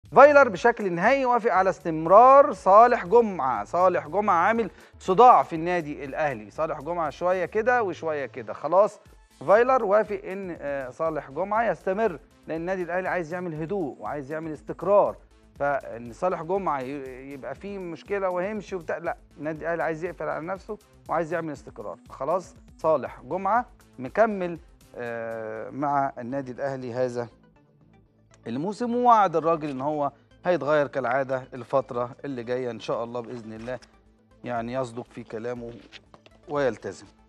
فايلر بشكل نهائي وافق على استمرار صالح جمعه صالح جمعه عامل صداع في النادي الاهلي صالح جمعه شويه كده وشويه كده خلاص فايلر وافق ان آه، صالح جمعه يستمر لان النادي الاهلي عايز يعمل هدوء وعايز يعمل استقرار فان صالح جمعه ي- يبقى فيه مشكله وهيمشي وبتاع لا النادي الاهلي عايز يقفل على نفسه وعايز يعمل استقرار خلاص صالح جمعه مكمل آه، مع النادي الاهلي هذا الموسم ووعد الراجل ان هو هيتغير كالعاده الفتره اللي جايه ان شاء الله باذن الله يعني يصدق في كلامه ويلتزم